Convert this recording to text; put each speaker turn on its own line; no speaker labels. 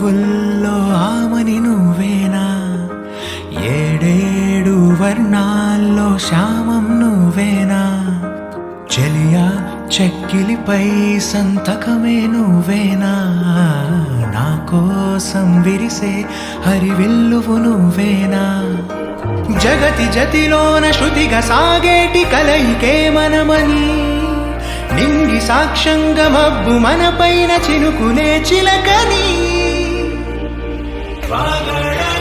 పువ్వుల్లో ఆమని నువ్వేనా ఏడేడు వర్ణాల్లో శ్యామం నువ్వేనా చెలియా చెక్కిలిపై సంతకమే నువ్వేనా నా కోసం విరిసే హరివిల్లువు నువ్వేనా జగతి జతిలోన శృతిగా సాగేటి కలయికే మనమని నింగి సాక్ష్యంగా మబ్బు మన పైన చినుకులే చిలకని వాగడా